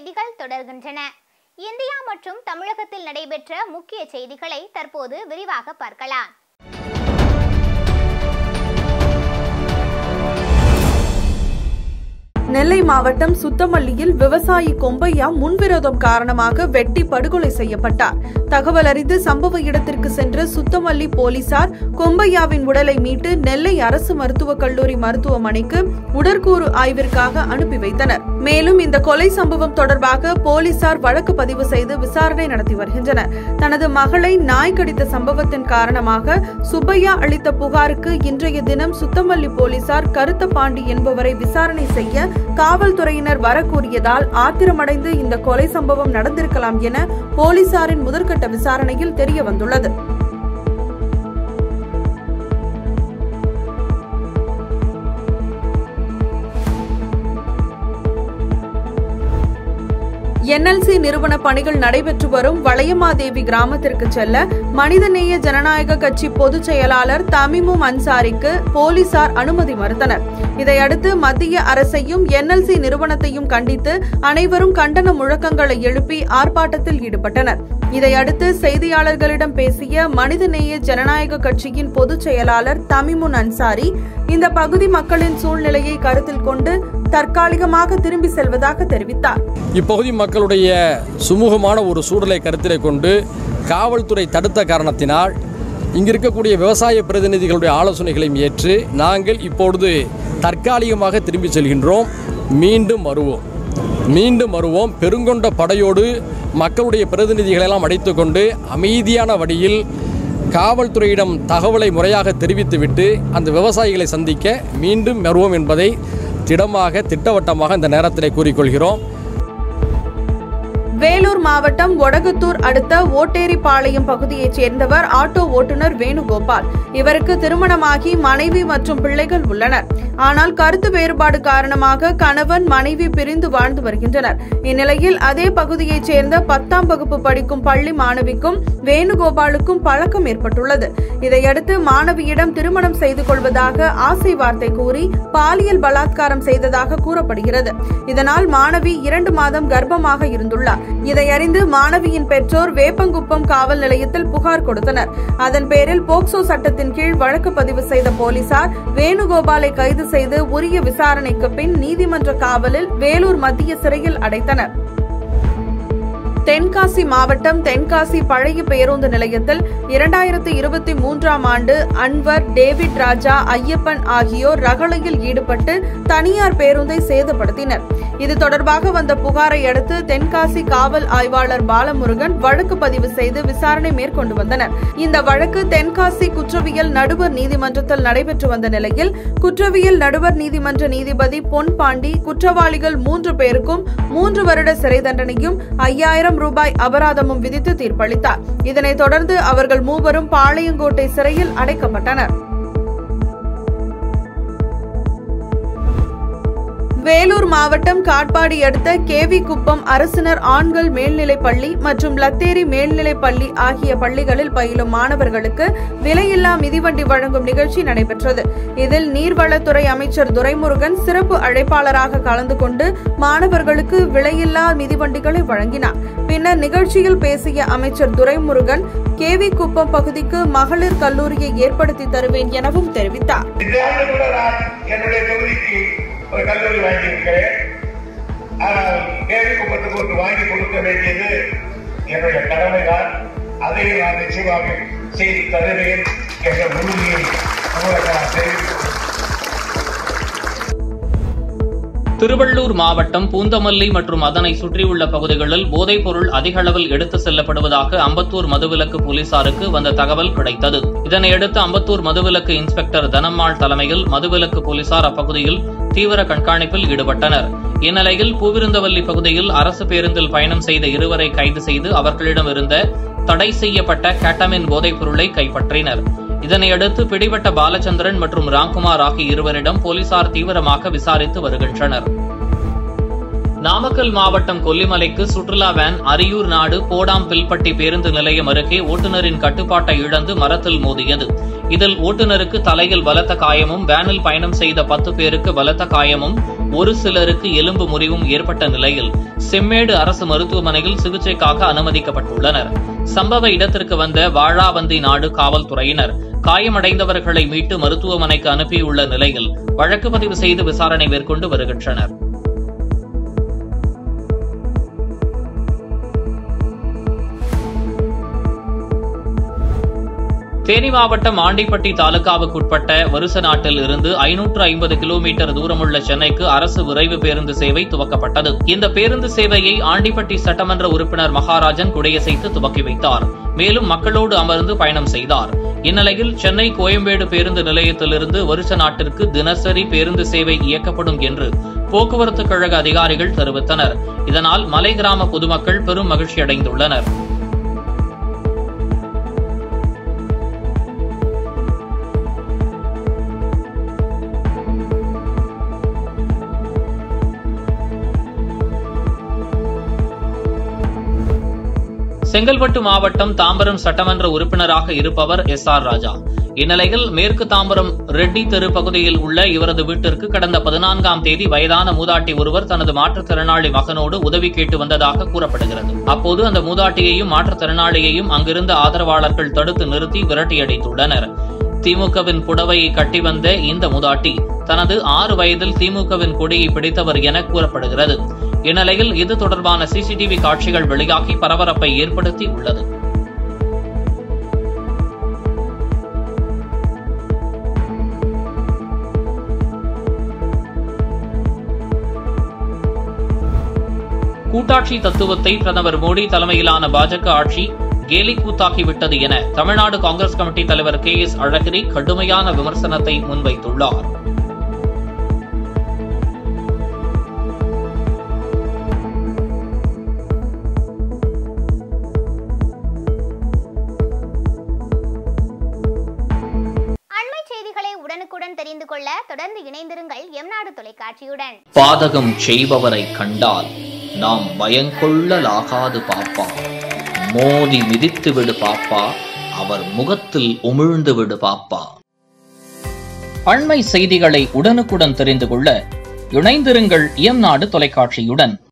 செய்திகள் தொடர்கின்றன இந்தியா மற்றும் தமிழகத்தில் நடைபெற்ற முக்கிய செய்திகளை தற்போது விரிவாக பார்க்கலாம் நெல்லை மாவட்டம் சுத்தமல்லியில் விவசாயி கொம்பையா முன்விரோதம் காரணமாக வெட்டி படுகொலை செய்யப்பட்டார் தகவல் அறிந்து சம்பவ இடத்திற்கு சென்ற சுத்தமல்லி போலீசார் கொம்பையாவின் உடலை மீட்டு நெல்லை அரசு மருத்துவக் கல்லூரி மருத்துவமனைக்கு உடற்கூறு ஆய்விற்காக அனுப்பி வைத்தனர் மேலும் இந்த கொலை சம்பவம் தொடர்பாக போலீசார் வழக்கு பதிவு செய்து விசாரணை நடத்தி வருகின்றனர் தனது மகளை நாய் கடித்த சம்பவத்தின் காரணமாக சுப்பையா அளித்த புகாருக்கு இன்றைய தினம் சுத்தமல்லி போலீசார் கருத்த பாண்டி என்பவரை விசாரணை செய்ய காவல்துறையினர் வரக்கூறியதால் ஆத்திரமடைந்து இந்த கொலை சம்பவம் நடந்திருக்கலாம் என போலீசாரின் முதற்கட்ட விசாரணையில் தெரிய வந்துள்ளது என்எல்சி நிறுவன பணிகள் நடைபெற்று வரும் வளையமாதேவி கிராமத்திற்கு செல்ல மனிதநேய ஜனநாயக கட்சி பொதுச் செயலாளர் தமிமும் அன்சாரிக்கு போலீசார் அனுமதி மறுத்தனர் இதையடுத்து மத்திய அரசையும் என்எல்சி நிறுவனத்தையும் கண்டித்து அனைவரும் கண்டன முழக்கங்களை எழுப்பி ஆர்ப்பாட்டத்தில் ஈடுபட்டனர் இதையடுத்து செய்தியாளர்களிடம் பேசிய மனிதநேய ஜனநாயக கட்சியின் பொதுச் செயலாளர் தமிமுன் அன்சாரி இந்த பகுதி மக்களின் சூழ்நிலையை கருத்தில் கொண்டு தற்காலிகமாக திரும்பி செல்வதாக தெரிவித்தார் இப்பகுதி மக்களுடைய சுமூகமான ஒரு சூழலை கருத்திலே கொண்டு காவல்துறை தடுத்த காரணத்தினால் இங்கு இருக்கக்கூடிய விவசாய பிரதிநிதிகளுடைய ஆலோசனைகளையும் ஏற்று நாங்கள் இப்பொழுது தற்காலிகமாக திரும்பி செல்கின்றோம் மீண்டும் வருவோம் மீண்டும் வருவோம் பெருங்கொண்ட படையோடு மக்களுடைய பிரதிநிதிகளெல்லாம் அடைத்து கொண்டு அமைதியான வழியில் காவல்துறையிடம் தகவலை முறையாக தெரிவித்துவிட்டு அந்த விவசாயிகளை சந்திக்க மீண்டும் வருவோம் என்பதை திடமாக திட்டவட்டமாக இந்த நேரத்தில் கூறிக்கொள்கிறோம் வேலூர் மாவட்டம் ஒடகுத்தூர் அடுத்த ஓட்டேரிப்பாளையம் பகுதியைச் சேர்ந்தவர் ஆட்டோ ஓட்டுநர் வேணுகோபால் இவருக்கு திருமணமாகி மனைவி மற்றும் பிள்ளைகள் உள்ளனர் ஆனால் கருத்து வேறுபாடு காரணமாக கணவன் மனைவி பிரிந்து வாழ்ந்து வருகின்றனர் இந்நிலையில் அதே பகுதியைச் சேர்ந்த பத்தாம் வகுப்பு படிக்கும் பள்ளி மாணவிக்கும் வேணுகோபாலுக்கும் பழக்கம் ஏற்பட்டுள்ளது இதையடுத்து மாணவியிடம் திருமணம் செய்து கொள்வதாக ஆசை வார்த்தை கூறி பாலியல் பலாத்காரம் செய்ததாக கூறப்படுகிறது இதனால் மாணவி இரண்டு மாதம் கர்ப்பமாக இருந்துள்ளார் இதை அறிந்து மாணவியின் பெற்றோர் வேப்பங்குப்பம் காவல் நிலையத்தில் புகார் கொடுத்தனர் அதன் பேரில் போக்சோ சட்டத்தின் கீழ் வழக்கு பதிவு செய்த போலீசார் வேணுகோபாலை கைது செய்து உரிய விசாரணைக்கு பின் நீதிமன்ற காவலில் வேலூர் மத்திய சிறையில் அடைத்தனர் தென்காசி மாவட்டம் தென்காசி பழைய பேருந்து நிலையத்தில் இரண்டாயிரத்தி இருபத்தி மூன்றாம் ஆண்டு அன்வர் டேவிட் ராஜா ஐயப்பன் ஆகியோர் ரகளையில் ஈடுபட்டு தனியார் பேருந்தை சேதப்படுத்தினர் இது தொடர்பாக வந்த புகாரை அடுத்து தென்காசி காவல் ஆய்வாளர் பாலமுருகன் வழக்கு பதிவு செய்து விசாரணை மேற்கொண்டு வந்தனர் இந்த வழக்கு தென்காசி குற்றவியல் நடுவர் நீதிமன்றத்தில் நடைபெற்று வந்த நிலையில் குற்றவியல் நடுவர் நீதிமன்ற நீதிபதி பொன் பாண்டி குற்றவாளிகள் மூன்று பேருக்கும் மூன்று வருட சிறை தண்டனையும் ஐயாயிரம் ரூபாய் அபராதமும் விதித்து தீர்ப்பளித்தார் இதனைத் தொடர்ந்து அவர்கள் மூவரும் பாளையங்கோட்டை சிறையில் அடைக்கப்பட்டனர் வேலூர் மாவட்டம் காட்பாடி அடுத்த கேவி குப்பம் அரசினர் ஆண்கள் மேல்நிலைப் பள்ளி மற்றும் லத்தேரி மேல்நிலைப் பள்ளி ஆகிய பள்ளிகளில் பயிலும் மாணவர்களுக்கு விலையில்லா மிதிவண்டி வழங்கும் நிகழ்ச்சி நடைபெற்றது இதில் நீர்வளத்துறை அமைச்சர் துரைமுருகன் சிறப்பு அழைப்பாளராக கலந்து கொண்டு மாணவர்களுக்கு விலையில்லா மிதிவண்டிகளை வழங்கினார் பின்னர் நிகழ்ச்சியில் பேசிய அமைச்சர் துரைமுருகன் கேவி குப்பம் பகுதிக்கு மகளிர் கல்லூரியை ஏற்படுத்தி தருவேன் எனவும் தெரிவித்தார் இந்த ஆண்டு கூட நான் என்னுடைய தொகுதிக்கு ஒரு கல்லூரி வாங்கியிருக்கிறேன் ஆனால் கேள்வி குப்பத்துக்கு ஒன்று வாங்கி கொடுக்க வேண்டியது என்னுடைய கடமைதான் அதை நான் நிச்சயமாக செய்து தருவேன் என்ற உறுதியை உங்களுக்கு நான் தெரிவித்துக் திருவள்ளூர் மாவட்டம் பூந்தமல்லி மற்றும் அதனை சுற்றியுள்ள பகுதிகளில் போதைப் பொருள் அதிக அளவில் எடுத்து செல்லப்படுவதாக அம்பத்தூர் மதுவிலக்கு போலீசாருக்கு வந்த தகவல் கிடைத்தது இதனையடுத்து அம்பத்தூர் மதுவிலக்கு இன்ஸ்பெக்டர் தனம்மாள் தலைமையில் மதுவிலக்கு போலீசார் அப்பகுதியில் தீவிர கண்காணிப்பில் ஈடுபட்டனர் இந்நிலையில் பூவிருந்தவல்லி பகுதியில் அரசு பேருந்தில் பயணம் செய்த இருவரை கைது செய்து அவர்களிடம் இருந்த தடை செய்யப்பட்ட கேட்டமின் போதைப் பொருளை கைப்பற்றினர் இதனையடுத்து பிடிபட்ட பாலச்சந்திரன் மற்றும் ராம்குமார் ஆகிய இருவரிடம் போலீசார் தீவிரமாக விசாரித்து வருகின்றனர் நாமக்கல் மாவட்டம் கொல்லிமலைக்கு சுற்றுலா வேன் அரியூர் நாடு போடாம் பில்பட்டி பேருந்து நிலையம் அருகே ஓட்டுநரின் கட்டுப்பாட்டை இழந்து மரத்தில் மோதியது இதில் ஓட்டுநருக்கு தலையில் பலத்த காயமும் வேனில் பயணம் செய்த பத்து பேருக்கு பலத்த காயமும் ஒரு சிலருக்கு எலும்பு முறிவும் ஏற்பட்ட நிலையில் செம்மேடு அரசு மருத்துவமனையில் சிகிச்சைக்காக அனுமதிக்கப்பட்டுள்ளனர் சம்பவ இடத்திற்கு வந்த வாழாவந்தி நாடு காவல்துறையினர் காயமடைந்தவர்களை மீட்டு மருத்துவமனைக்கு அனுப்பியுள்ள நிலையில் வழக்கு பதிவு செய்து விசாரணை மேற்கொண்டு வருகின்றனர் தேனி மாவட்டம் ஆண்டிப்பட்டி தாலுகாவுக்குட்பட்ட வருசநாட்டில் இருந்து ஐநூற்று ஐம்பது கிலோமீட்டர் தூரமுள்ள சென்னைக்கு அரசு விரைவு பேருந்து சேவை துவக்கப்பட்டது இந்த பேருந்து சேவையை ஆண்டிப்பட்டி சட்டமன்ற உறுப்பினர் மகாராஜன் குடையசைத்து துவக்கி வைத்தார் மேலும் மக்களோடு அமர்ந்து பயணம் செய்தார் இந்நிலையில் சென்னை கோயம்பேடு பேருந்து நிலையத்திலிருந்து வருஷ நாட்டிற்கு தினசரி பேருந்து சேவை இயக்கப்படும் என்று போக்குவரத்து கழக அதிகாரிகள் தெரிவித்தனர் இதனால் மலை கிராம பொதுமக்கள் பெரும் மகிழ்ச்சியடைந்துள்ளனர் செங்கல்பட்டு மாவட்டம் தாம்பரம் சட்டமன்ற உறுப்பினராக இருப்பவர் எஸ் ஆர் ராஜா இந்நிலையில் மேற்கு தாம்பரம் ரெட்டி தெரு பகுதியில் உள்ள இவரது வீட்டிற்கு கடந்த பதினான்காம் தேதி வயதான மூதாட்டி ஒருவர் தனது மாற்றுத்திறனாளி மகனோடு உதவி கேட்டு வந்ததாக கூறப்படுகிறது அப்போது அந்த மூதாட்டியையும் மாற்றுத்திறனாளியையும் அங்கிருந்த ஆதரவாளர்கள் தடுத்து நிறுத்தி விரட்டியடித்துள்ளனர் திமுகவின் புடவையை கட்டி வந்த இந்த மூதாட்டி தனது ஆறு வயதில் திமுகவின் கொடியை பிடித்தவர் என கூறப்படுகிறது இந்நிலையில் இது தொடர்பான சிசிடிவி காட்சிகள் வெளியாகி பரபரப்பை ஏற்படுத்தி உள்ளது கூட்டாட்சி தத்துவத்தை பிரதமர் மோடி தலைமையிலான பாஜக ஆட்சி கேலி கூத்தாக்கிவிட்டது என தமிழ்நாடு காங்கிரஸ் கமிட்டி தலைவர் கே எஸ் அழகிரி கடுமையான விமர்சனத்தை முன்வைத்துள்ளார் அண்மை செய்திகளை உடனுக்குடன் தெரிந்து கொள்ள தொடர்ந்து இணைந்திருங்கள் எம்நாடு தொலைக்காட்சியுடன் பாதகம் செய்பவரை கண்டால் நாம் பயங்கொள்ளலாகாது பாப்பா மோதி மிதித்து விடு பாப்பா அவர் முகத்தில் உமிழ்ந்து விடு பாப்பா அண்மை செய்திகளை உடனுக்குடன் தெரிந்து கொள்ள இணைந்திருங்கள் எம் நாடு தொலைக்காட்சியுடன்